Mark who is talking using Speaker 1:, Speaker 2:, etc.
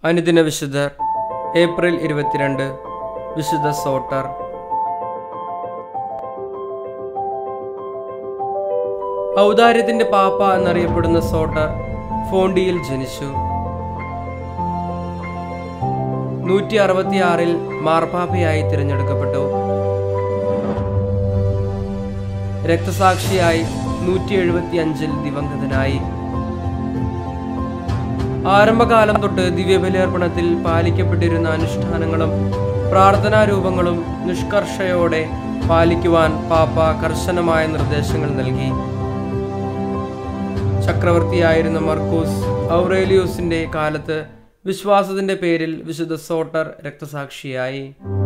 Speaker 1: അനുദിന വിശുദ്ധർ ഏപ്രിൽ ഇരുപത്തിരണ്ട് വിശുദ്ധ സോട്ടർ ഔദാര്യത്തിന്റെ പാപ്പ എന്നറിയപ്പെടുന്ന സോട്ടർ ഫോണ്ടിയിൽ ജനിച്ചു നൂറ്റി അറുപത്തിയാറിൽ മാർപ്പാപ്പയായി തിരഞ്ഞെടുക്കപ്പെട്ടു രക്തസാക്ഷിയായി നൂറ്റി എഴുപത്തി അഞ്ചിൽ ദിവംഗതനായി ആരംഭകാലം തൊട്ട് ദിവ്യബലിയർപ്പണത്തിൽ പാലിക്കപ്പെട്ടിരുന്ന അനുഷ്ഠാനങ്ങളും പ്രാർത്ഥനാരൂപങ്ങളും നിഷ്കർഷയോടെ പാലിക്കുവാൻ പാപ്പ കർശനമായ നിർദ്ദേശങ്ങൾ നൽകി ചക്രവർത്തിയായിരുന്ന മർക്കൂസ് ഔറേലിയൂസിന്റെ കാലത്ത് വിശ്വാസത്തിന്റെ പേരിൽ വിശുദ്ധ സോട്ടർ രക്തസാക്ഷിയായി